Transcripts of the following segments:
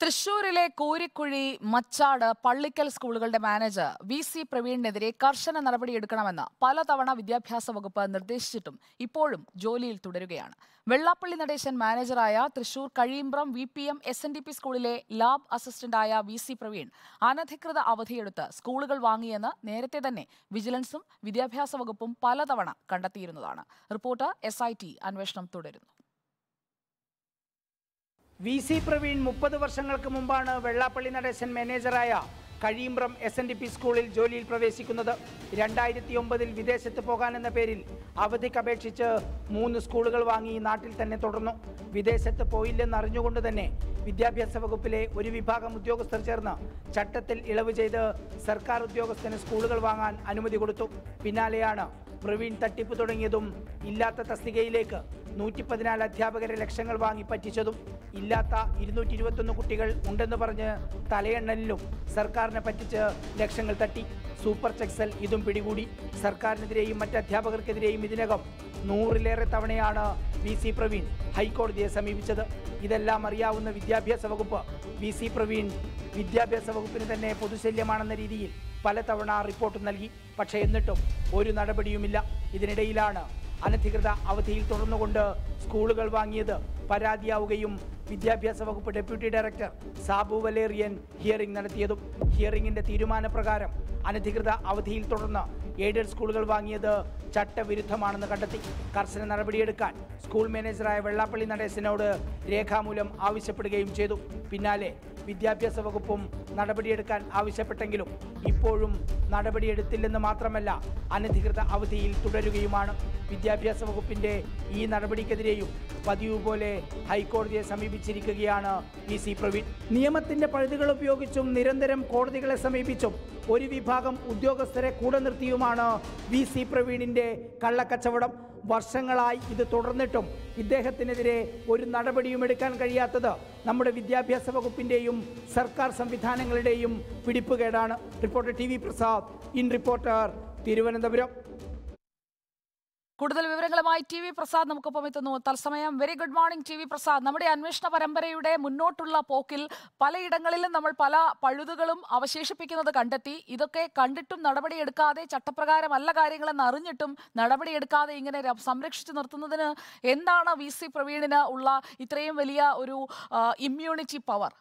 തൃശൂരിലെ കൂരിക്കുഴി മച്ചാട് പള്ളിക്കൽ സ്കൂളുകളുടെ manager V C പ്രവീണിനെതിരെ കർശന നടപടിയെടുക്കണമെന്ന് പലതവണ വിദ്യാഭ്യാസ വകുപ്പ് നിർദ്ദേശിച്ചിട്ടും ഇപ്പോഴും ജോലിയിൽ തുടരുകയാണ് വെള്ളാപ്പള്ളി നടേശൻ മാനേജറായ Thrissur Kazhimbram V P M S N D P സ്കൂളിലെ ലാബ് അസിസ്റ്റന്റായ വി സി പ്രവീൺ അനധികൃത അവധിയെടുത്ത് സ്കൂളുകൾ വാങ്ങിയെന്ന് നേരത്തെ തന്നെ വിജിലൻസും വിദ്യാഭ്യാസ വകുപ്പും പലതവണ കണ്ടെത്തിയിരുന്നതാണ് റിപ്പോർട്ടർ എസ് ഐ ടി അന്വേഷണം തുടരുന്നു വി സി പ്രവീൺ മുപ്പത് വർഷങ്ങൾക്ക് മുമ്പാണ് വെള്ളാപ്പള്ളി നടേശൻ മാനേജറായ Kazhimbram S N D P സ്കൂളിൽ ജോലിയിൽ പ്രവേശിക്കുന്നത് രണ്ടായിരത്തി ഒമ്പതിൽ വിദേശത്ത് പോകാനെന്ന പേരിൽ അവധിക്ക് അപേക്ഷിച്ച് മൂന്ന് സ്കൂളുകൾ വാങ്ങി നാട്ടിൽ തന്നെ തുടർന്നു വിദേശത്ത് പോയില്ലെന്ന് അറിഞ്ഞുകൊണ്ട് തന്നെ വിദ്യാഭ്യാസ വകുപ്പിലെ ഒരു വിഭാഗം ഉദ്യോഗസ്ഥർ ചേർന്ന് ചട്ടത്തിൽ ഇളവ് ചെയ്ത് സർക്കാർ ഉദ്യോഗസ്ഥന് സ്കൂളുകൾ വാങ്ങാൻ അനുമതി കൊടുത്തു പിന്നാലെയാണ് പ്രവീൺ തട്ടിപ്പ് തുടങ്ങിയതും ഇല്ലാത്ത തസ്തികയിലേക്ക് നൂറ്റി പതിനാല് അധ്യാപകരെ ലക്ഷങ്ങൾ വാങ്ങി പറ്റിച്ചതും ഇല്ലാത്ത ഇരുന്നൂറ്റി ഇരുപത്തൊന്ന് കുട്ടികൾ ഉണ്ടെന്ന് പറഞ്ഞ് തലയെണ്ണലിലും സർക്കാരിനെ പറ്റിച്ച് ലക്ഷങ്ങൾ തട്ടി സൂപ്പർ ചെക്സൽ ഇതും പിടികൂടി സർക്കാരിനെതിരെയും മറ്റ് അധ്യാപകർക്കെതിരെയും ഇതിനകം നൂറിലേറെ തവണയാണ് വി സി പ്രവീൺ ഹൈക്കോടതിയെ സമീപിച്ചത് ഇതെല്ലാം അറിയാവുന്ന വിദ്യാഭ്യാസ വകുപ്പ് വി സി പ്രവീൺ വിദ്യാഭ്യാസ വകുപ്പിന് തന്നെ പൊതുശല്യമാണെന്ന രീതിയിൽ പലതവണ റിപ്പോർട്ട് നൽകി പക്ഷേ എന്നിട്ടും ഒരു നടപടിയുമില്ല ഇതിനിടയിലാണ് അനധികൃത അവധിയിൽ തുടർന്നുകൊണ്ട് സ്കൂളുകൾ വാങ്ങിയത് പരാതിയാവുകയും വിദ്യാഭ്യാസ വകുപ്പ് deputy director Sabu Valerian hearing നടത്തിയതും ഹിയറിംഗിന്റെ തീരുമാനപ്രകാരം അനധികൃത അവധിയിൽ തുടർന്ന് എയ്ഡഡ് സ്കൂളുകൾ വാങ്ങിയത് ചട്ടവിരുദ്ധമാണെന്ന് കണ്ടെത്തി കർശന നടപടിയെടുക്കാൻ സ്കൂൾ മാനേജറായ വെള്ളാപ്പള്ളി നടേശനോട് രേഖാമൂലം ആവശ്യപ്പെടുകയും ചെയ്തു പിന്നാലെ വിദ്യാഭ്യാസ വകുപ്പും നടപടിയെടുക്കാൻ ആവശ്യപ്പെട്ടെങ്കിലും ഇപ്പോഴും നടപടിയെടുത്തില്ലെന്ന് മാത്രമല്ല അനധികൃത അവധിയിൽ തുടരുകയുമാണ് വിദ്യാഭ്യാസ വകുപ്പിന്റെ ഈ നടപടിക്കെതിരെയും പതിവ് പോലെ ഹൈക്കോടതിയെ സമീപിച്ചിരിക്കുകയാണ് വി സി പ്രവീൺ നിയമത്തിന്റെ പഴുതുകൾ ഉപയോഗിച്ചും നിരന്തരം കോടതികളെ സമീപിച്ചും ഒരു വിഭാഗം ഉദ്യോഗസ്ഥരെ കൂടെ നിർത്തിയുമാണ് വി സി പ്രവീണിന്റെ കള്ളക്കച്ചവടം വർഷങ്ങളായി ഇത് തുടർന്നിട്ടും ഇദ്ദേഹത്തിനെതിരെ ഒരു നടപടിയും എടുക്കാൻ കഴിയാത്തത് നമ്മുടെ വിദ്യാഭ്യാസ വകുപ്പിന്റെയും സർക്കാർ സംവിധാനങ്ങളുടെയും പിടിപ്പുകേടാണ് reporter T V Prasad in reporter Thiruvananthapuram കൂടുതൽ വിവരങ്ങളുമായി ടി വി പ്രസാദ് നമുക്കൊപ്പം എത്തുന്നു തത്സമയം very good morning T V Prasad നമ്മുടെ അന്വേഷണ പരമ്പരയുടെ മുന്നോട്ടുള്ള പോക്കിൽ പലയിടങ്ങളിലും നമ്മൾ പല പഴുതുകളും അവശേഷിപ്പിക്കുന്നത് കണ്ടെത്തി ഇതൊക്കെ കണ്ടിട്ടും നടപടിയെടുക്കാതെ ചട്ടപ്രകാരമല്ല കാര്യങ്ങളെന്ന് അറിഞ്ഞിട്ടും നടപടിയെടുക്കാതെ ഇങ്ങനെ ര- സംരക്ഷിച്ചു നിർത്തുന്നതിന് എന്താണ് വി സി പ്രവീണിന് ഉള്ള ഇത്രയും വലിയ ഒരു immunity power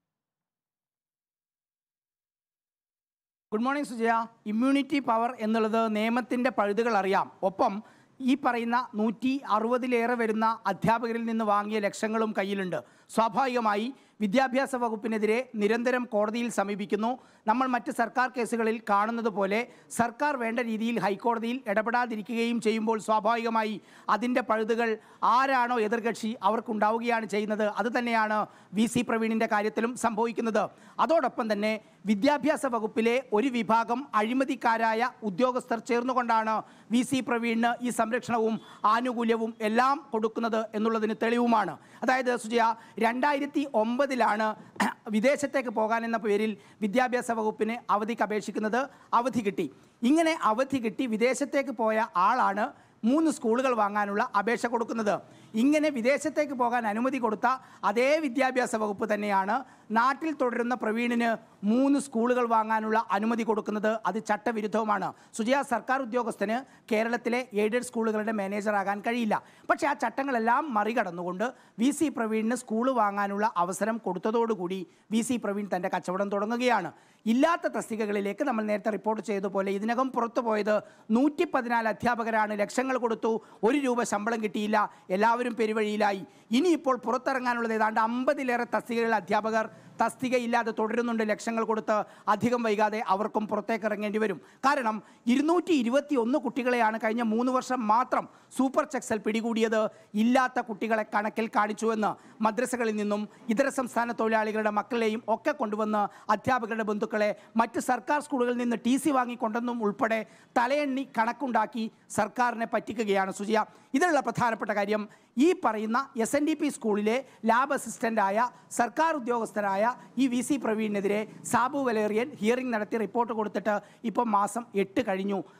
good morning Sujaya immunity power എന്നുള്ളത് നിയമത്തിൻ്റെ പഴുതുകൾ അറിയാം ഒപ്പം ഈ പറയുന്ന നൂറ്റി അറുപതിലേറെ വരുന്ന അധ്യാപകരിൽ നിന്ന് വാങ്ങിയ ലക്ഷങ്ങളും കയ്യിലുണ്ട് സ്വാഭാവികമായി വിദ്യാഭ്യാസ വകുപ്പിനെതിരെ നിരന്തരം കോടതിയിൽ സമീപിക്കുന്നു നമ്മൾ മറ്റ് സർക്കാർ കേസുകളിൽ കാണുന്നത് പോലെ സർക്കാർ വേണ്ട രീതിയിൽ ഹൈക്കോടതിയിൽ ഇടപെടാതിരിക്കുകയും ചെയ്യുമ്പോൾ സ്വാഭാവികമായി അതിൻ്റെ പഴുതുകൾ ആരാണോ എതിർകക്ഷി അവർക്കുണ്ടാവുകയാണ് ചെയ്യുന്നത് അത് തന്നെയാണ് വി സി പ്രവീണിൻ്റെ കാര്യത്തിലും സംഭവിക്കുന്നത് അതോടൊപ്പം തന്നെ വിദ്യാഭ്യാസ വകുപ്പിലെ ഒരു വിഭാഗം അഴിമതിക്കാരായ ഉദ്യോഗസ്ഥർ ചേർന്നുകൊണ്ടാണ് വി സി പ്രവീണിന് ഈ സംരക്ഷണവും ആനുകൂല്യവും എല്ലാം കൊടുക്കുന്നത് എന്നുള്ളതിന് തെളിവുമാണ് അതായത് സുജയ രണ്ടായിരത്തി ഒമ്പതിലാണ് വിദേശത്തേക്ക് പോകാനെന്ന പേരിൽ വിദ്യാഭ്യാസ വകുപ്പിന് അവധിക്ക് അപേക്ഷിക്കുന്നത് അവധി കിട്ടി ഇങ്ങനെ അവധി കിട്ടി വിദേശത്തേക്ക് പോയ ആളാണ് മൂന്ന് സ്കൂളുകൾ വാങ്ങാനുള്ള അപേക്ഷ കൊടുക്കുന്നത് ഇങ്ങനെ വിദേശത്തേക്ക് പോകാൻ അനുമതി കൊടുത്ത അതേ വിദ്യാഭ്യാസ വകുപ്പ് തന്നെയാണ് നാട്ടിൽ തുടരുന്ന പ്രവീണിന് മൂന്ന് സ്കൂളുകൾ വാങ്ങാനുള്ള അനുമതി കൊടുക്കുന്നത് അത് ചട്ടവിരുദ്ധവുമാണ് സുജയ സർക്കാർ ഉദ്യോഗസ്ഥന് കേരളത്തിലെ എയ്ഡഡ് സ്കൂളുകളുടെ മാനേജറാകാൻ കഴിയില്ല പക്ഷേ ആ ചട്ടങ്ങളെല്ലാം മറികടന്നുകൊണ്ട് വി സി പ്രവീണിന് സ്കൂൾ വാങ്ങാനുള്ള അവസരം കൊടുത്തതോടുകൂടി വി സി പ്രവീൺ തൻ്റെ കച്ചവടം തുടങ്ങുകയാണ് ഇല്ലാത്ത തസ്തികകളിലേക്ക് നമ്മൾ നേരത്തെ റിപ്പോർട്ട് ചെയ്തതുപോലെ ഇതിനകം പുറത്തു പോയത് നൂറ്റി പതിനാല് അധ്യാപകരാണ് ലക്ഷങ്ങൾ കൊടുത്തു ഒരു രൂപ ശമ്പളം കിട്ടിയില്ല എല്ലാവരും പെരുവഴിയിലായി ഇനിയിപ്പോൾ പുറത്തിറങ്ങാനുള്ളത് ഏതാണ്ട് അമ്പതിലേറെ തസ്തികകളിൽ അധ്യാപകർ തസ്തികയില്ലാതെ തുടരുന്നുണ്ട് ലക്ഷങ്ങൾ കൊടുത്ത് അധികം വൈകാതെ അവർക്കും പുറത്തേക്ക് ഇറങ്ങേണ്ടി വരും കാരണം ഇരുന്നൂറ്റി ഇരുപത്തി ഒന്ന് കുട്ടികളെയാണ് കഴിഞ്ഞ മൂന്ന് വർഷം മാത്രം സൂപ്പർ ചെക്സൽ പിടികൂടിയത് ഇല്ലാത്ത കുട്ടികളെ കണക്കിൽ കാണിച്ചുവെന്ന് മദ്രസകളിൽ നിന്നും ഇതര സംസ്ഥാന തൊഴിലാളികളുടെ മക്കളെയും ഒക്കെ കൊണ്ടുവന്ന് അധ്യാപകരുടെ ബന്ധുക്കളെ മറ്റ് സർക്കാർ സ്കൂളുകളിൽ നിന്ന് ടി സി വാങ്ങിക്കൊണ്ടെന്നും ഉൾപ്പെടെ തലയെണ്ണി കണക്കുണ്ടാക്കി സർക്കാരിനെ പറ്റിക്കുകയാണ് സുജിയ ഇതിലുള്ള പ്രധാനപ്പെട്ട കാര്യം ഈ പറയുന്ന എസ് എൻ ഡി പി സ്കൂളിലെ ലാബ് അസിസ്റ്റൻ്റായ സർക്കാർ ഉദ്യോഗസ്ഥരായ ഈ വി സി പ്രവീണിനെതിരെ സാബു വലേറിയൻ ഹിയറിംഗ് നടത്തി റിപ്പോർട്ട് കൊടുത്തിട്ട് ഇപ്പം മാസം എട്ട് കഴിഞ്ഞു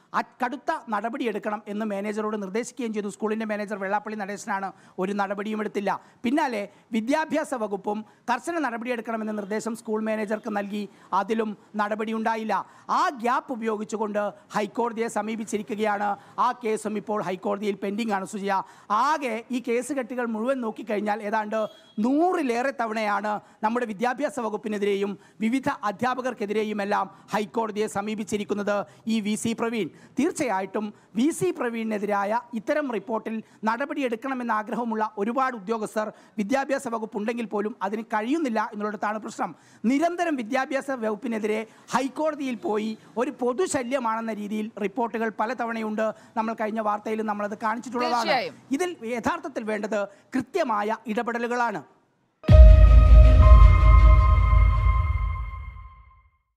അ- കടുത്ത നടപടിയെടുക്കണം എന്ന് മാനേജറോട് നിർദ്ദേശിക്കുകയും ചെയ്തു സ്കൂളിൻ്റെ മാനേജർ വെള്ളാപ്പള്ളി നടേശനാണ് ഒരു നടപടിയും എടുത്തില്ല പിന്നാലെ വിദ്യാഭ്യാസ വകുപ്പും കർശന നടപടിയെടുക്കണമെന്ന നിർദ്ദേശം സ്കൂൾ മാനേജർക്ക് നൽകി അതിലും നടപടി ഉണ്ടായില്ല ആ ഗ്യാപ്പ് ഉപയോഗിച്ചുകൊണ്ട് ഹൈക്കോടതിയെ സമീപിച്ചിരിക്കുകയാണ് ആ കേസും ഇപ്പോൾ ഹൈക്കോടതിയിൽ പെൻഡിംഗ് ആണ് സുജിയ ആകെ ഈ കേസ് കെട്ടുകൾ മുഴുവൻ നോക്കിക്കഴിഞ്ഞാൽ ഏതാണ്ട് നൂറിലേറെ തവണയാണ് നമ്മുടെ വിദ്യാഭ്യാസ വകുപ്പിനെതിരെയും വിവിധ അധ്യാപകർക്കെതിരെയും എല്ലാം ഹൈക്കോടതിയെ സമീപിച്ചിരിക്കുന്നത് ഈ വി സി പ്രവീൺ തീർച്ചയായിട്ടും വി സി പ്രവീണിനെതിരായ ഇത്തരം റിപ്പോർട്ടിൽ നടപടിയെടുക്കണമെന്ന ആഗ്രഹമുള്ള ഒരുപാട് ഉദ്യോഗസ്ഥർ വിദ്യാഭ്യാസ വകുപ്പ് ഉണ്ടെങ്കിൽ പോലും അതിന് കഴിയുന്നില്ല എന്നുള്ളിടത്താണ് പ്രശ്നം നിരന്തരം വിദ്യാഭ്യാസ വകുപ്പിനെതിരെ ഹൈക്കോടതിയിൽ പോയി ഒരു പൊതുശല്യമാണെന്ന രീതിയിൽ റിപ്പോർട്ടുകൾ പലതവണയുണ്ട് നമ്മൾ കഴിഞ്ഞ വാർത്തയിൽ നമ്മളത് കാണിച്ചിട്ടുള്ളതാണ് തീർച്ചയായും. ഇതിൽ യഥാർത്ഥത്തിൽ വേണ്ടത് കൃത്യമായ ഇടപെടലുകളാണ്